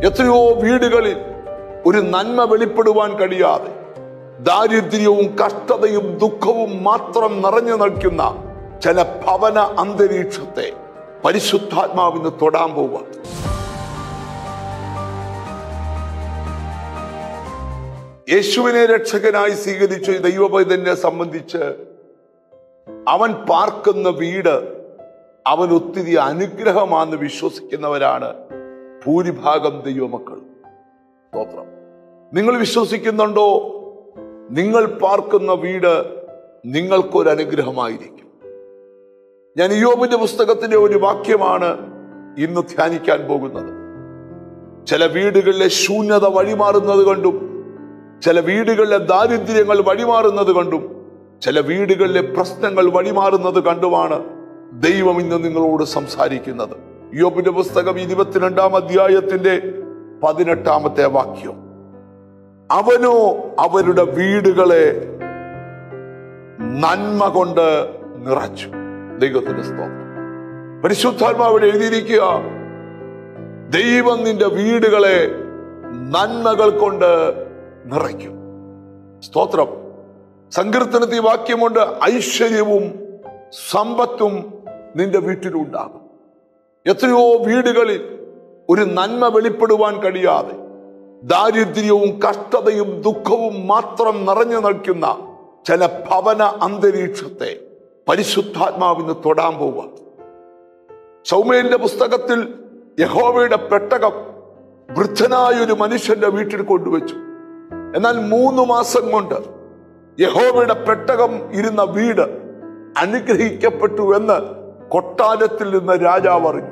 എത്രയോ വീടുകളിൽ ഒരു നന്മ വെളിപ്പെടുവാൻ കഴിയാതെ ദാരിദ്ര്യവും കഷ്ടതയും ദുഃഖവും മാത്രം നിറഞ്ഞു നിൽക്കുന്ന ചില ഭവന അന്തരീക്ഷത്തെ പരിശുദ്ധാത്മാവിന് തൊടാൻ പോവുക യേശുവിനെ രക്ഷകനായി സ്വീകരിച്ച ഈ ദൈവപൈതനെ സംബന്ധിച്ച് അവൻ പാർക്കുന്ന വീട് അവൻ ഒത്തിരി അനുഗ്രഹമാണെന്ന് വിശ്വസിക്കുന്നവരാണ് ഭൂരിഭാഗം ദൈവമക്കൾ സ്തോത്രം നിങ്ങൾ വിശ്വസിക്കുന്നുണ്ടോ നിങ്ങൾ പാർക്കുന്ന വീട് നിങ്ങൾക്കൊരു അനുഗ്രഹമായിരിക്കും ഞാൻ യോബിന്റെ പുസ്തകത്തിന്റെ ഒരു വാക്യമാണ് ഇന്ന് ധ്യാനിക്കാൻ പോകുന്നത് ചില വീടുകളിലെ ശൂന്യത വഴിമാറുന്നത് കൊണ്ടും ചില വീടുകളിലെ ദാരിദ്ര്യങ്ങൾ വഴിമാറുന്നത് കൊണ്ടും ചില വീടുകളിലെ പ്രശ്നങ്ങൾ വഴിമാറുന്നത് കണ്ടുമാണ് ദൈവം ഇന്ന് നിങ്ങളോട് സംസാരിക്കുന്നത് യോബിന്റെ പുസ്തകം ഇരുപത്തിരണ്ടാം അധ്യായത്തിന്റെ പതിനെട്ടാമത്തെ വാക്യം അവനോ അവരുടെ വീടുകളെ നന്മ കൊണ്ട് നിറച്ചു ദൈവത്തിന്റെ സ്തോത്രം പരിശുദ്ധാത്മാവിടെ എഴുതിയിരിക്കുക ദൈവം നിന്റെ വീടുകളെ നന്മകൾ കൊണ്ട് നിറയ്ക്കും സ്തോത്രം സങ്കീർത്തനത്തിൽ വാക്യമുണ്ട് ഐശ്വര്യവും സമ്പത്തും നിന്റെ വീട്ടിലുണ്ടാകും എത്രയോ വീടുകളിൽ ഒരു നന്മ വെളിപ്പെടുവാൻ കഴിയാതെ ദാരിദ്ര്യവും കഷ്ടതയും ദുഃഖവും മാത്രം നിറഞ്ഞു നിൽക്കുന്ന ചില ഭവന അന്തരീക്ഷത്തെ പരിശുദ്ധാത്മാവിന് തൊടാൻ പോവുക സൗമ്യന്റെ പുസ്തകത്തിൽ യഹോവയുടെ പെട്ടകം വൃദ്ധനായ ഒരു മനുഷ്യന്റെ വീട്ടിൽ കൊണ്ടുവച്ചു എന്നാൽ മൂന്ന് മാസം കൊണ്ട് യഹോവയുടെ പെട്ടകം ഇരുന്ന വീട് അനുഗ്രഹിക്കപ്പെട്ടു എന്ന് കൊട്ടാരത്തിൽ നിന്ന് രാജാവ് അറിഞ്ഞു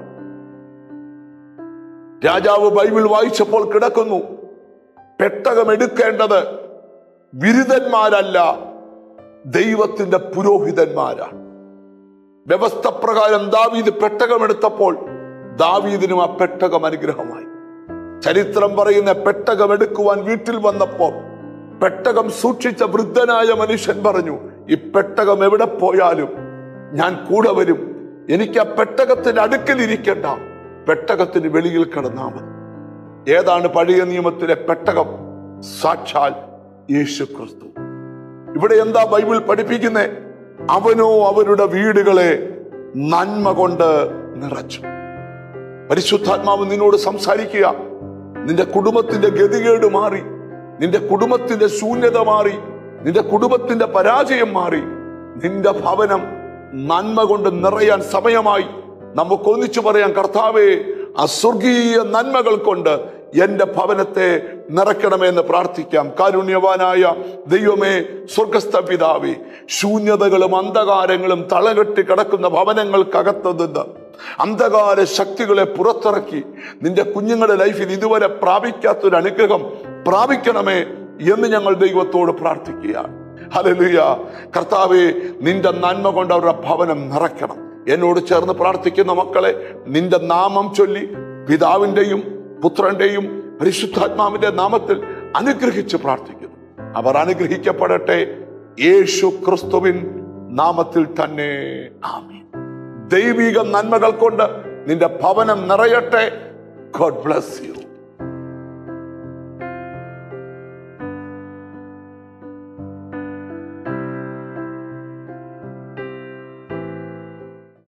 രാജാവ് ബൈബിൾ വായിച്ചപ്പോൾ കിടക്കുന്നു പെട്ടകം എടുക്കേണ്ടത് ബിരുദന്മാരല്ല ദൈവത്തിന്റെ പുരോഹിതന്മാരാണ് വ്യവസ്ഥ പ്രകാരം ദാവീദ് പെട്ടകമെടുത്തപ്പോൾ ദാവീദിനും ആ പെട്ടകം അനുഗ്രഹമായി ചരിത്രം പറയുന്ന പെട്ടകം എടുക്കുവാൻ വീട്ടിൽ വന്നപ്പോൾ പെട്ടകം സൂക്ഷിച്ച വൃദ്ധനായ മനുഷ്യൻ പറഞ്ഞു ഈ പെട്ടകം എവിടെ പോയാലും ഞാൻ കൂടെ വരും എനിക്ക് ആ പെട്ടകത്തിന്റെ അടുക്കൽ ഇരിക്കണ്ട പെട്ടകത്തിന് വെളിയിൽ കിടന്നാ മതി ഏതാണ് പഴയ നിയമത്തിലെ പെട്ടകം സാക്ഷാൽ യേശു ക്രിസ്തു ഇവിടെ എന്താ ബൈബിൾ പഠിപ്പിക്കുന്നേ അവനോ അവരുടെ വീടുകളെ നന്മ കൊണ്ട് നിറച്ചു പരിശുദ്ധാത്മാവ് നിന്നോട് സംസാരിക്കുക നിന്റെ കുടുംബത്തിന്റെ ഗതികേട് മാറി നിന്റെ കുടുംബത്തിന്റെ ശൂന്യത മാറി നിന്റെ കുടുംബത്തിന്റെ പരാജയം മാറി നിന്റെ ഭവനം നന്മ കൊണ്ട് നിറയാൻ സമയമായി നമുക്ക് ഒന്നിച്ചു പറയാം കർത്താവേ അസ്വർഗീയ നന്മകൾ കൊണ്ട് എന്റെ ഭവനത്തെ നിറയ്ക്കണമേ എന്ന് പ്രാർത്ഥിക്കാം കാരുണ്യവാനായ ദൈവമേ സ്വർഗസ്ഥ പിതാവേ ശൂന്യതകളും അന്ധകാരങ്ങളും തളകെട്ടി കിടക്കുന്ന ഭവനങ്ങൾക്കകത്ത് നിന്ന് അന്ധകാര ശക്തികളെ പുറത്തിറക്കി നിന്റെ കുഞ്ഞുങ്ങളുടെ ലൈഫിൽ ഇതുവരെ പ്രാപിക്കാത്തൊരു അനുഗ്രഹം പ്രാപിക്കണമേ എന്ന് ഞങ്ങൾ ദൈവത്തോട് പ്രാർത്ഥിക്കുകയാണ് ഹല്ലേലൂയ കർത്താവെ നിന്റെ നന്മ കൊണ്ട് അവരുടെ ഭവനം നിറയ്ക്കണം എന്നോട് ചേർന്ന് പ്രാർത്ഥിക്കുന്ന മക്കളെ നിന്റെ നാമം ചൊല്ലി പിതാവിന്റെയും പുത്രന്റെയും പരിശുദ്ധാത്മാവിന്റെ നാമത്തിൽ അനുഗ്രഹിച്ച് പ്രാർത്ഥിക്കുന്നു അവർ അനുഗ്രഹിക്കപ്പെടട്ടെ യേശു ക്രിസ്തുവിൻ നാമത്തിൽ തന്നെ ആമീൻ ദൈവിക നന്മകൾ കൊണ്ട് നിന്റെ ഭവനം നിറയട്ടെ ഗോഡ് ബ്ലസ് യു